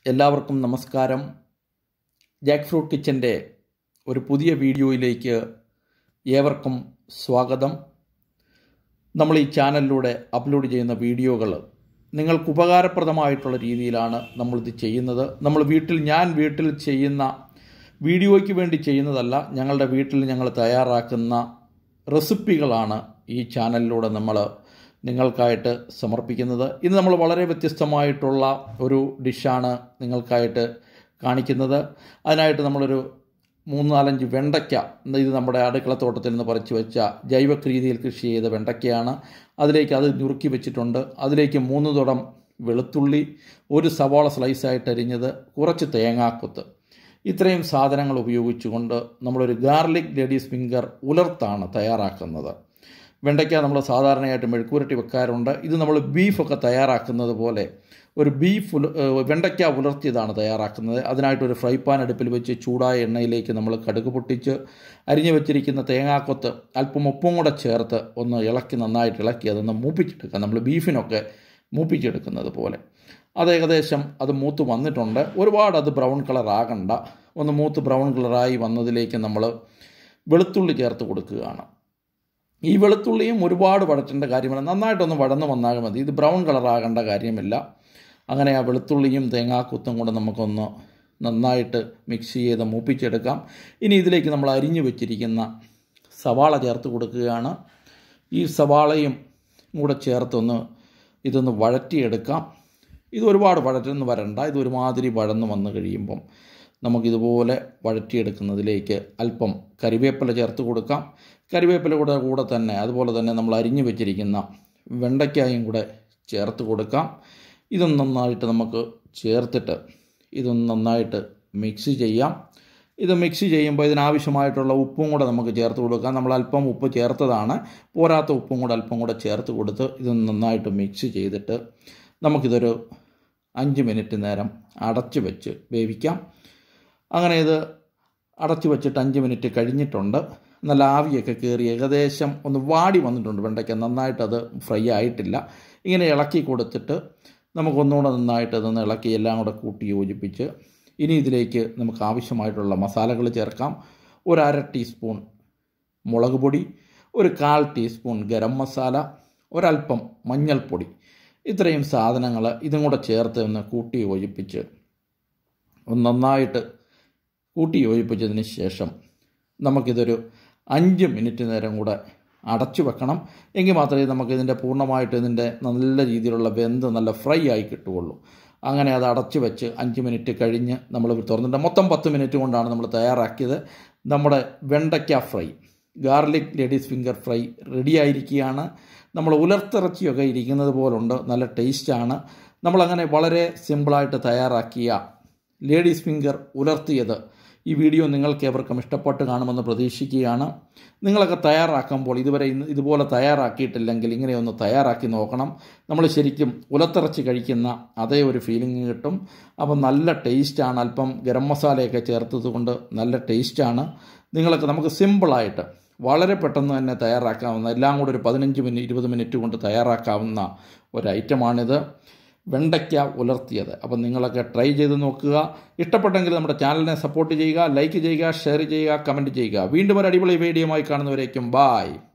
എല്ലാവർക്കും നമസ്കാരം Jack fruit കിച്ചൻ്റെ ഒരു പുതിയ വീഡിയോയിലേക്ക് ഏവർക്കും സ്വാഗതം നമ്മൾ ഈ ചാനലിലൂടെ അപ്ലോഡ് ചെയ്യുന്ന വീഡിയോകൾ നിങ്ങൾക്ക് ഉപകാരപ്രദമായിട്ടുള്ള രീതിയിലാണ് നമ്മളിത് ചെയ്യുന്നത് നമ്മൾ വീട്ടിൽ ഞാൻ വീട്ടിൽ ചെയ്യുന്ന വീഡിയോയ്ക്ക് വേണ്ടി ചെയ്യുന്നതല്ല ഞങ്ങളുടെ വീട്ടിൽ ഞങ്ങൾ തയ്യാറാക്കുന്ന റെസിപ്പികളാണ് ഈ ചാനലിലൂടെ നമ്മൾ നിങ്ങൾക്കായിട്ട് സമർപ്പിക്കുന്നത് ഇന്ന് നമ്മൾ വളരെ വ്യത്യസ്തമായിട്ടുള്ള ഒരു ഡിഷാണ് നിങ്ങൾക്കായിട്ട് കാണിക്കുന്നത് അതിനായിട്ട് നമ്മളൊരു മൂന്ന് നാലഞ്ച് വെണ്ടയ്ക്ക ഇത് നമ്മുടെ അടുക്കളത്തോട്ടത്തിൽ നിന്ന് പറിച്ചു വെച്ച ജൈവ രീതിയിൽ കൃഷി ചെയ്ത വെണ്ടയ്ക്കയാണ് അതിലേക്ക് അത് നുറുക്കി വെച്ചിട്ടുണ്ട് അതിലേക്ക് മൂന്ന് തുടം വെളുത്തുള്ളി ഒരു സവാള സ്ലൈസായിട്ട് അരിഞ്ഞത് കുറച്ച് തേങ്ങാക്കൊത്ത് ഇത്രയും സാധനങ്ങൾ ഉപയോഗിച്ചുകൊണ്ട് നമ്മളൊരു ഗാർലിക് ലേഡീസ് ഫിംഗർ ഉലർത്താണ് തയ്യാറാക്കുന്നത് വെണ്ടയ്ക്ക നമ്മൾ സാധാരണയായിട്ട് മെഴുക്കുരട്ടി വെക്കാറുണ്ട് ഇത് നമ്മൾ ബീഫൊക്കെ തയ്യാറാക്കുന്നത് പോലെ ഒരു ബീഫ് ഉല വെണ്ടയ്ക്ക ഉലർത്തിയതാണ് തയ്യാറാക്കുന്നത് അതിനായിട്ടൊരു ഫ്രൈ പാൻ അടുപ്പിൽ വെച്ച് ചൂടായ എണ്ണയിലേക്ക് നമ്മൾ കടുക് പൊട്ടിച്ച് അരിഞ്ഞു വെച്ചിരിക്കുന്ന തേങ്ങാക്കൊത്ത് അല്പം ഉപ്പും കൂടെ ചേർത്ത് ഒന്ന് ഇളക്കി നന്നായിട്ട് ഇളക്കി അതൊന്ന് മൂപ്പിച്ചെടുക്കുക നമ്മൾ ബീഫിനൊക്കെ മൂപ്പിച്ചെടുക്കുന്നത് പോലെ അത് ഏകദേശം അത് മൂത്ത് വന്നിട്ടുണ്ട് ഒരുപാട് അത് ബ്രൗൺ കളർ ആകണ്ട ഒന്ന് മൂത്ത് ബ്രൗൺ കളറായി വന്നതിലേക്ക് നമ്മൾ വെളുത്തുള്ളി ചേർത്ത് കൊടുക്കുകയാണ് ഈ വെളുത്തുള്ളിയും ഒരുപാട് വഴറ്റേണ്ട കാര്യമില്ല നന്നായിട്ടൊന്ന് വഴന്ന് വന്നാൽ മതി ഇത് ബ്രൗൺ കളറാകേണ്ട കാര്യമില്ല അങ്ങനെ ആ വെളുത്തുള്ളിയും തേങ്ങാക്കുത്തും കൂടെ നമുക്കൊന്ന് നന്നായിട്ട് മിക്സ് ചെയ്ത് മൂപ്പിച്ചെടുക്കാം ഇനി ഇതിലേക്ക് നമ്മൾ അരിഞ്ഞു വെച്ചിരിക്കുന്ന സവാള ചേർത്ത് കൊടുക്കുകയാണ് ഈ സവാളയും കൂടെ ചേർത്തൊന്ന് ഇതൊന്ന് വഴറ്റിയെടുക്കാം ഇത് ഒരുപാട് വഴറ്റൊന്നും വരണ്ട ഇത് ഒരുമാതിരി വഴന്ന് വന്നു കഴിയുമ്പം നമുക്കിതുപോലെ വഴറ്റിയെടുക്കുന്നതിലേക്ക് അല്പം കരിവേപ്പില ചേർത്ത് കൊടുക്കാം കരിവേപ്പില കൂടെ കൂടെ തന്നെ അതുപോലെ തന്നെ നമ്മൾ അരിഞ്ഞു വെച്ചിരിക്കുന്ന വെണ്ടയ്ക്കായും കൂടെ ചേർത്ത് കൊടുക്കാം ഇതൊന്ന് നന്നായിട്ട് നമുക്ക് ചേർത്തിട്ട് ഇതൊന്ന് നന്നായിട്ട് മിക്സ് ചെയ്യാം ഇത് മിക്സ് ചെയ്യുമ്പോൾ ഇതിനാവശ്യമായിട്ടുള്ള ഉപ്പും കൂടെ നമുക്ക് ചേർത്ത് കൊടുക്കാം നമ്മൾ അല്പം ഉപ്പ് ചേർത്തതാണ് പോരാത്ത ഉപ്പും കൂടെ അല്പം കൂടെ ചേർത്ത് കൊടുത്ത് ഇതൊന്ന് നന്നായിട്ട് മിക്സ് ചെയ്തിട്ട് നമുക്കിതൊരു അഞ്ച് മിനിറ്റ് നേരം അടച്ച് വെച്ച് വേവിക്കാം അങ്ങനെ ഇത് അടച്ചു വെച്ചിട്ട് അഞ്ച് മിനിറ്റ് കഴിഞ്ഞിട്ടുണ്ട് നല്ല ആവിയൊക്കെ കയറി ഏകദേശം ഒന്ന് വാടി വന്നിട്ടുണ്ട് വെണ്ടയ്ക്ക നന്നായിട്ടത് ഫ്രൈ ആയിട്ടില്ല ഇങ്ങനെ ഇളക്കി കൊടുത്തിട്ട് നമുക്കൊന്നുകൂടെ നന്നായിട്ട് അതൊന്ന് ഇളക്കി എല്ലാം കൂടെ കൂട്ടി യോജിപ്പിച്ച് ഇനി ഇതിലേക്ക് നമുക്ക് ആവശ്യമായിട്ടുള്ള മസാലകൾ ചേർക്കാം ഒരു അര ടീസ്പൂൺ മുളക് പൊടി ഒരു കാൽ ടീസ്പൂൺ ഗരം മസാല ഒരല്പം മഞ്ഞൾപ്പൊടി ഇത്രയും സാധനങ്ങൾ ഇതും കൂടെ ചേർത്ത് ഒന്ന് കൂട്ടി യോജിപ്പിച്ച് ഒന്ന് നന്നായിട്ട് കൂട്ടി യോജിപ്പിച്ചതിന് ശേഷം നമുക്കിതൊരു അഞ്ച് മിനിറ്റ് നേരം കൂടെ അടച്ചു വെക്കണം എങ്കിൽ മാത്രമേ നമുക്കിതിൻ്റെ പൂർണ്ണമായിട്ട് ഇതിൻ്റെ നല്ല രീതിയിലുള്ള വെന്ത് നല്ല ഫ്രൈ ആയി കിട്ടുകയുള്ളൂ അങ്ങനെ അത് അടച്ചു വെച്ച് അഞ്ച് മിനിറ്റ് കഴിഞ്ഞ് നമ്മൾ തുറന്നിട്ട് മൊത്തം പത്ത് മിനിറ്റ് കൊണ്ടാണ് നമ്മൾ തയ്യാറാക്കിയത് നമ്മുടെ വെണ്ടയ്ക്ക fry garlic ladies finger fry ready ആയിരിക്കുകയാണ് നമ്മൾ ഉലർത്തിറച്ചിയൊക്കെ ഇരിക്കുന്നത് പോലുണ്ട് നല്ല ടേസ്റ്റാണ് നമ്മളങ്ങനെ വളരെ സിമ്പിളായിട്ട് തയ്യാറാക്കിയ ലേഡീസ് ഫിംഗർ ഉലർത്തിയത് ഈ വീഡിയോ നിങ്ങൾക്ക് എവർക്കും ഇഷ്ടപ്പെട്ട് കാണുമെന്ന് പ്രതീക്ഷിക്കുകയാണ് നിങ്ങളൊക്കെ തയ്യാറാക്കുമ്പോൾ ഇതുവരെ ഇന്ന് ഇതുപോലെ തയ്യാറാക്കിയിട്ടില്ലെങ്കിൽ ഇങ്ങനെ ഒന്ന് തയ്യാറാക്കി നോക്കണം നമ്മൾ ശരിക്കും ഉലത്തിറച്ചി കഴിക്കുന്ന അതേ ഒരു ഫീലിംഗ് കിട്ടും അപ്പം നല്ല ടേസ്റ്റാണ് അല്പം ഗരം മസാലയൊക്കെ ചേർത്തത് കൊണ്ട് നല്ല ടേസ്റ്റാണ് നിങ്ങളൊക്കെ നമുക്ക് സിമ്പിളായിട്ട് വളരെ പെട്ടെന്ന് തന്നെ തയ്യാറാക്കാവുന്ന എല്ലാം കൂടെ ഒരു പതിനഞ്ച് മിനിറ്റ് ഇരുപത് മിനിറ്റ് കൊണ്ട് തയ്യാറാക്കാവുന്ന ഒരു ഐറ്റമാണിത് വെണ്ടയ്ക്ക ഉലർത്തിയത് അപ്പം നിങ്ങളൊക്കെ ട്രൈ ചെയ്ത് നോക്കുക ഇഷ്ടപ്പെട്ടെങ്കിൽ നമ്മുടെ ചാനലിനെ സപ്പോർട്ട് ചെയ്യുക ലൈക്ക് ചെയ്യുക ഷെയർ ചെയ്യുക കമൻറ്റ് ചെയ്യുക വീണ്ടും ഒരു അടിപൊളി വീഡിയോയുമായി കാണുന്നവരേക്കും ബായ്